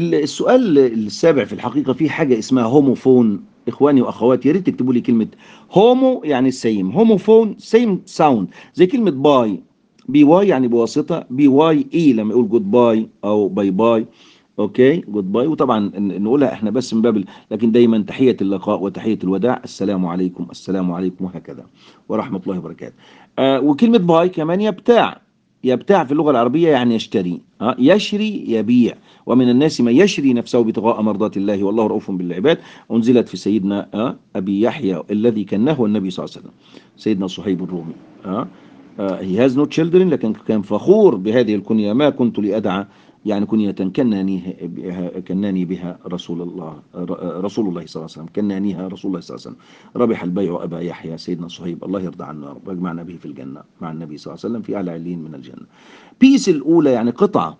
السؤال السابع في الحقيقة في حاجة اسمها هوموفون إخواني وأخواتي يا ريت تكتبوا لي كلمة هومو يعني السيم هوموفون سيم ساوند زي كلمة باي بي واي يعني بواسطة بي واي اي لما يقول جود باي أو باي باي اوكي جود باي وطبعا ن- نقولها احنا بس من باب ال- لكن دايما تحية اللقاء وتحية الوداع السلام عليكم السلام عليكم وهكذا ورحمة الله وبركاته آه وكلمة باي كمان يبتاع يبتاع في اللغة العربية يعني يشتري آه يشري يبيع ومن الناس من يشري نفسه ابتغاء مرضات الله والله رؤوف بالعباد أنزلت في سيدنا آه أبي يحيى الذي كنه النبي صلى الله عليه وسلم سيدنا صهيب الرومي آه آه he has no children لكن كان فخور بهذه الكنية ما كنت لأدعى يعني كنية كناني بها كناني بها رسول الله ر- رسول الله صلى الله عليه وسلم كنانيها رسول الله صلى الله عليه وسلم ربح البيع أبا يحيى سيدنا صهيب الله يرضى عنه يا رب واجمعنا به في الجنة مع النبي صلى الله عليه وسلم في أعلى علين من الجنة بيس الأولى يعني قطعة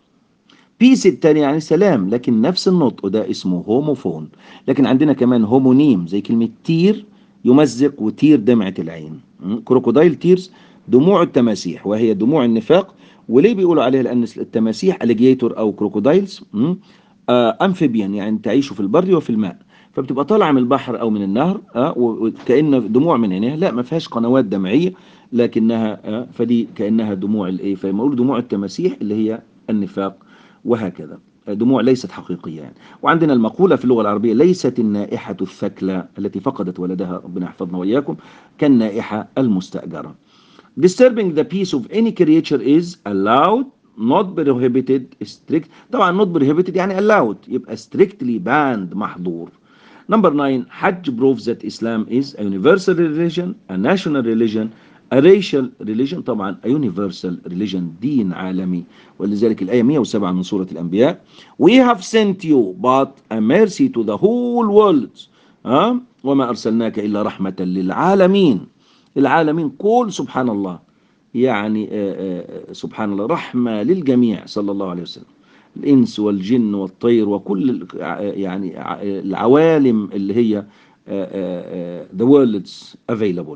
بيس الثانية يعني سلام لكن نفس النطق ده اسمه هوموفون لكن عندنا كمان هومونيم زي كلمة تير يمزق وتير دمعة العين م? كروكودايل تيرز دموع التماسيح وهي دموع النفاق وليه بيقولوا عليها لأن التماسيح أليجيتور أو كروكودايلز م? آه أمفيبيان يعني تعيش في البر وفي الماء فبتبقى طالعة من البحر أو من النهر آه و- وكأن دموع من عينيها لا ما فيهاش قنوات دمعية لكنها آه فدي كأنها دموع الإيه فلما يقولوا دموع التماسيح اللي هي النفاق وهكذا دموع ليست حقيقية يعني. وعندنا المقولة في اللغة العربية ليست النائحة الثكلى التي فقدت ولدها ربنا يحفظنا وإياكم كالنائحة المستأجرة disturbing the peace of any creature is allowed not prohibited strict طبعا not prohibited يعني allowed يبقى strictly banned محظور Number nine, Hajj proves that Islam is a universal religion, a national religion, a racial religion طبعا a universal religion دين عالمي ولذلك الآية 107 من سورة الأنبياء We have sent you but a mercy to the whole world ها وما أرسلناك إلا رحمة للعالمين العالمين كل سبحان الله يعني آه، آه، سبحان الله رحمة للجميع صلى الله عليه وسلم الإنس والجن والطير وكل ال- ع- يعني ع- العوالم اللي هي آه، آه، آه، the worlds available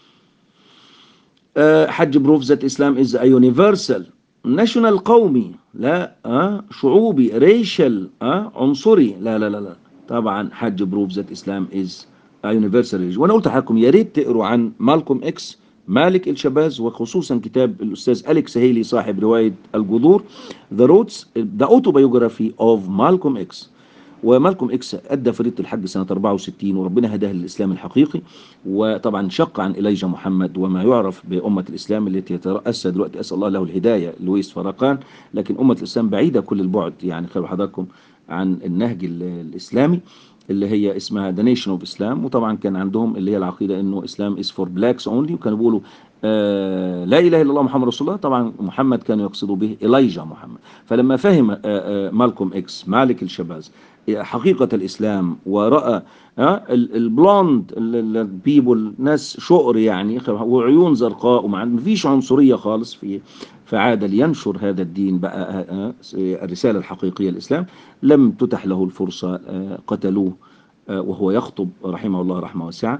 آه، حج بروف ذات اسلام از a universal national قومي لا آه شعوبي ريشل آه عنصري لا لا لا لا طبعا حج بروف ذات اسلام از a universal religion وانا قلت لحضراتكم يا ريت تقروا عن مالكوم اكس مالك الشباز وخصوصا كتاب الاستاذ اليكس هيلي صاحب روايه الجذور ذا روتس ذا اوتوبيوجرافي اوف مالكوم اكس ومالكوم اكس ادى فريضه الحج سنه 64 وربنا هداه للاسلام الحقيقي وطبعا شق عن اليجا محمد وما يعرف بامه الاسلام التي يترأسها دلوقتي اسال الله له الهدايه لويس فرقان لكن امه الاسلام بعيده كل البعد يعني خلوا حضراتكم عن النهج ال- الاسلامي اللي هي اسمها ذا نيشن اوف اسلام وطبعا كان عندهم اللي هي العقيده انه اسلام از فور بلاكس اونلي وكانوا بيقولوا آه لا اله الا الله محمد رسول الله طبعا محمد كانوا يقصدوا به اليجا محمد فلما فهم آه آه مالكوم اكس مالك الشباز حقيقة الإسلام ورأى آه، ال- البلوند البيبل ناس شقر يعني وعيون زرقاء وما عند- مفيش عنصرية خالص في فعاد لينشر هذا الدين بقى آه، آه، الرسالة الحقيقية الإسلام لم تتح له الفرصة آه، قتلوه آه، وهو يخطب رحمه الله رحمه واسعة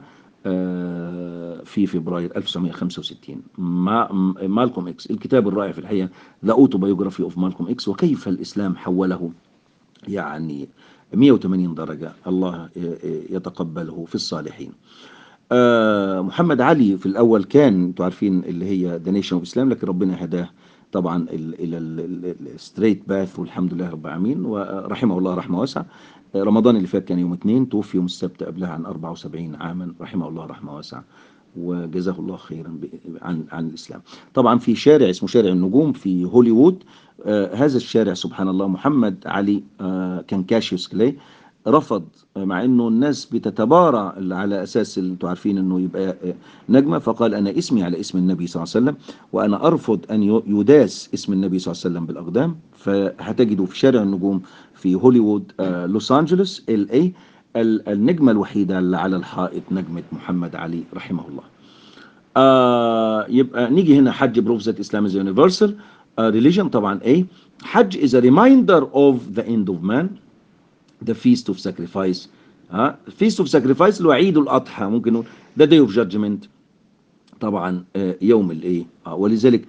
آه، في فبراير 1965 ما م- مالكوم اكس الكتاب الرائع في الحقيقة ذا اوتوبيوجرافي اوف مالكوم اكس وكيف الإسلام حوله يعني 180 درجة الله يتقبله في الصالحين آه، محمد علي في الأول كان انتوا عارفين اللي هي ذا نيشن اوف اسلام لكن ربنا هداه طبعا ال- الى الستريت باث والحمد لله رب العالمين ورحمه الله رحمه واسعه آه، رمضان اللي فات كان يوم اثنين توفي يوم السبت قبلها عن 74 عاما رحمه الله رحمه واسعه وجزاه الله خيرا ب- عن عن الاسلام طبعا في شارع اسمه شارع النجوم في هوليوود آه هذا الشارع سبحان الله محمد علي آه كان كاشيوس كلاي رفض آه، مع انه الناس بتتبارى على اساس اللي انتوا عارفين انه يبقى آه، نجمه فقال انا اسمي على اسم النبي صلى الله عليه وسلم وانا ارفض ان ي- يداس اسم النبي صلى الله عليه وسلم بالاقدام فهتجدوا في شارع النجوم في هوليوود آه، لوس انجلوس ال اي النجمه الوحيده اللي على الحائط نجمه محمد علي رحمه الله آه يبقى نيجي هنا حج بروف ذات اسلام از يونيفرسال ريليجن طبعا ايه حج is a reminder of the end of man the feast of sacrifice ها feast of sacrifice اللي هو عيد الاضحى ممكن نقول the day of judgment طبعا آه، يوم الايه آه، ولذلك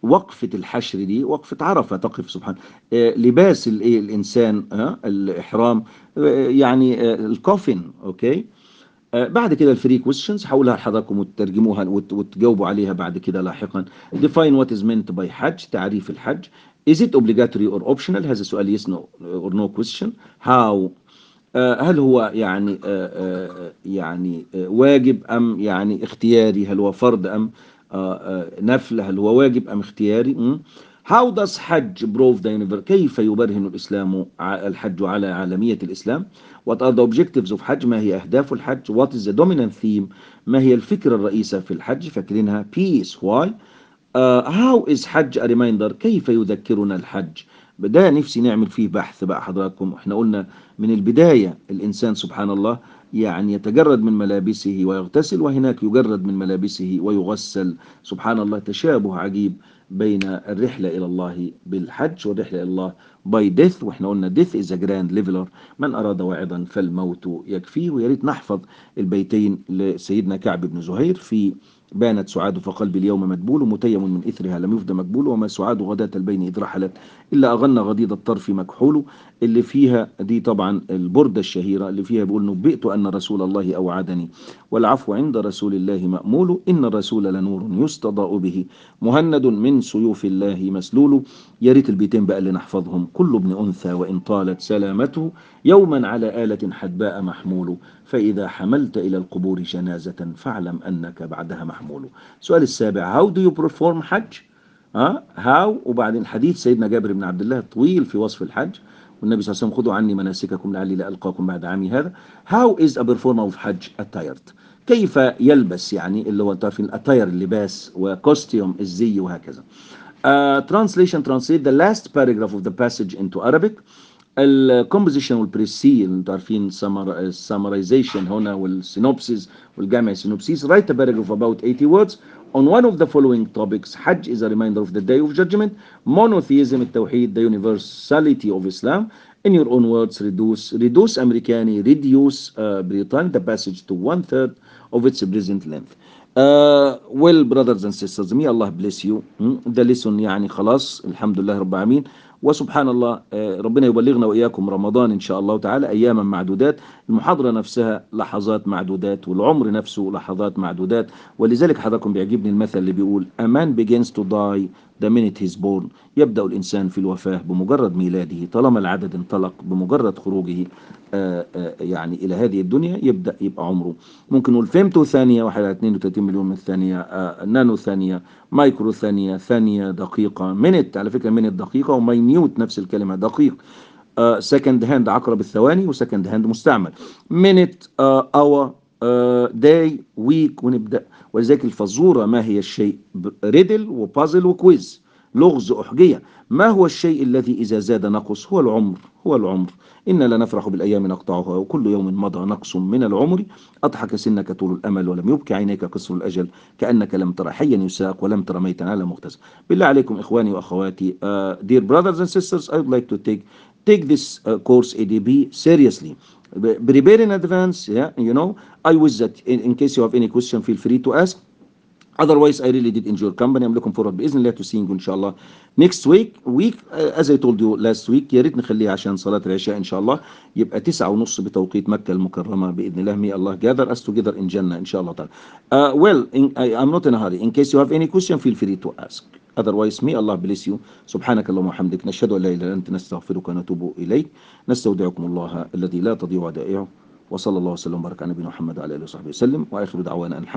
وقفة الحشر دي وقفة عرفة تقف سبحان آه، لباس الايه الانسان آه، الاحرام آه، يعني آه، الكوفن اوكي آه، بعد كده الفري كويستشنز هقولها لحضراتكم وتترجموها وت- وتجاوبوا عليها بعد كده لاحقا define what is meant by حج تعريف الحج is it obligatory or optional هذا سؤال yes no or no question how آه، هل هو يعني آه، آه، يعني آه، واجب ام يعني اختياري هل هو فرض ام آه، آه، نفل هل هو واجب ام اختياري م? How does حج prove the universe كيف يبرهن الإسلام ع- الحج على عالمية الإسلام What are the objectives of حج ما هي أهداف الحج What is the dominant theme ما هي الفكرة الرئيسة في الحج فاكرينها Peace Why uh, How is حج a reminder كيف يذكرنا الحج ده نفسي نعمل فيه بحث بقى حضراتكم احنا قلنا من البداية الإنسان سبحان الله يعني يتجرد من ملابسه ويغتسل وهناك يجرد من ملابسه ويغسل سبحان الله تشابه عجيب بين الرحلة إلى الله بالحج والرحلة إلى الله by death واحنا قلنا death is a grand leveler من أراد واعظا فالموت يكفيه ويا ريت نحفظ البيتين لسيدنا كعب بن زهير في بانت سعاد فقلبي اليوم مدبول متيم من إثرها لم يفد مقبول وما سعاد غداة البين إذ رحلت إلا أغنى غضيض الطرف مكحول اللي فيها دي طبعا البردة الشهيرة اللي فيها بيقول نبئت أن رسول الله أوعدني والعفو عند رسول الله مأمول إن الرسول لنور يستضاء به مهند من سيوف الله مسلول يا ريت البيتين بقى اللي نحفظهم كل ابن أنثى وإن طالت سلامته يوما على آلة حدباء محمول فإذا حملت إلى القبور جنازة فاعلم أنك بعدها محمول السؤال السابع How do you perform حج؟ ها هاو وبعدين حديث سيدنا جابر بن عبد الله طويل في وصف الحج والنبي صلى الله عليه وسلم خذوا عني مناسككم لعلي لا ألقاكم بعد عامي هذا How is a performer of حج attired كيف يلبس يعني اللي هو تعرفين الاتاير اللباس وكوستيوم الزي وهكذا uh, translation translate the last paragraph of the passage into Arabic الكومبوزيشن والبريسي انتوا عارفين summarization هنا والسينوبسيس والجامع سينوبسيس write a paragraph about 80 words on one of the following topics Hajj is a reminder of the day of judgment monotheism التوحيد the universality of Islam in your own words reduce reduce أمريكاني reduce uh, بريطاني the passage to one third of its present length Uh, well brothers and sisters may Allah bless you Hmm? ده lesson يعني خلاص الحمد لله رب العالمين وسبحان الله آه، ربنا يبلغنا وإياكم رمضان إن شاء الله تعالى أياما معدودات المحاضرة نفسها لحظات معدودات والعمر نفسه لحظات معدودات ولذلك حضراتكم بيعجبني المثل اللي بيقول A man begins to die the minute he's born يبدأ الإنسان في الوفاة بمجرد ميلاده طالما العدد انطلق بمجرد خروجه آه، آه، يعني إلى هذه الدنيا يبدأ يبقى عمره ممكن نقول فيمتو ثانية واحد على 32 مليون من الثانية آه، نانو ثانية مايكرو ثانية ثانية دقيقة منت على فكرة منت دقيقة وماينيوت نفس الكلمة دقيق سكند هاند عقرب الثواني وسكند هاند مستعمل منت اور داي ويك ونبدأ ولذلك الفزورة ما هي الشيء ريدل وبازل وكويز لغز أحجية ما هو الشيء الذي إذا زاد نقص هو العمر هو العمر إنا لنفرح بالأيام نقطعها وكل يوم مضى نقص من العمر أضحك سنك طول الأمل ولم يبكي عينيك قصر الأجل كأنك لم ترى حيا يساق ولم ترى ميتا على مغتسل بالله عليكم إخواني وأخواتي uh, dear brothers and sisters I would like to take take this uh, course ADB seriously Be- prepare in advance yeah you know I wish that in, in case you have any question feel free to ask Otherwise, I really did enjoy your company. I'm looking forward بإذن الله to seeing you إن شاء الله next week week uh, as I told you last week يا ريت نخليها عشان صلاة العشاء إن شاء الله يبقى تسعة ونص بتوقيت مكة المكرمة بإذن الله may Allah gather us together in Jannah إن شاء الله تعالى. Uh, well, in, I, I'm not in a hurry. In case you have any question, feel free to ask. Otherwise, may Allah bless you. سبحانك اللهم وبحمدك نشهد أن لا إله إلا أنت نستغفرك ونتوب إليك نستودعكم الله الذي لا تضيع ودائعه وصلى الله وسلم وبارك على نبينا محمد وعلى آله وصحبه وسلم وآخر دعوانا أن الحمد